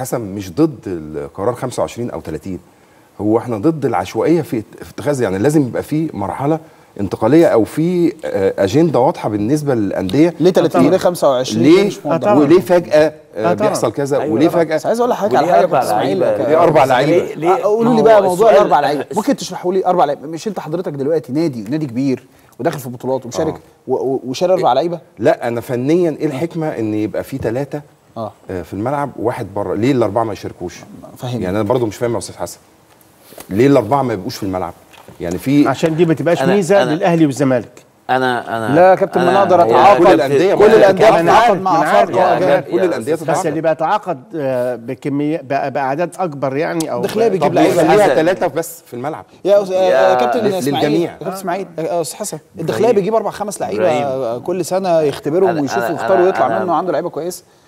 حسن مش ضد القرار 25 او 30 هو احنا ضد العشوائيه في في اتخاذ يعني لازم يبقى في مرحله انتقاليه او في آه، اجنده واضحه بالنسبه للانديه ليه 30 وليه 25 ليه مش موضح. طبعاً. وليه فجاه آه، طبعاً. بيحصل كذا أيوة وليه طبعاً. فجاه بس عايز اقول لحضرتك على وليه حاجه أربع كابتن اسماعيل لعيبة؟ ليه أربع لعيبة؟ ليه- ليه- آه، قولوا ما لي هو بقى موضوع السؤال- الاربع لعيبه ممكن تشرحوا لي اربع لعيبه مش انت حضرتك دلوقتي نادي نادي كبير وداخل في بطولات ومشارك و- و- وشاري اربع لعيبه لا انا فنيا ايه الحكمه ان يبقى في ثلاثه اه في الملعب وواحد بره ليه الاربعه ما يشاركوش فاهمني. يعني انا برضو مش فاهم يا استاذ حسن ليه الاربعه ما يبقوش في الملعب يعني في عشان دي ما تبقاش أنا- ميزه أنا- للاهلي والزمالك انا انا لا يا كابتن، ما أنا- أنا أقدر هو أتعاقد. كل كابتن- الأندية كل ما- الانديه أنا بتتعاقد عارف- مع أنا عارف. افارقه يا- أجانب. كل الانديه بس بس تتعاقد اللي بيتعاقد آه، بكميه بأ- باعداد اكبر يعني او الداخلية بيجيب طب لعيبة. خليها حسن. ثلاثه بس في الملعب يا أس- يا يا- كابتن لل- اسماعيل للجميع. يا كابتن اسماعيل يا استاذ حسن الداخليه إبراهيم. بيجيب اربع خمس لعيبه إبراهيم. كل سنه يختبرهم أنا- ويشوفوا أنا- يختاروا أنا- ويطلع أنا- منه عنده لعيبه كويسه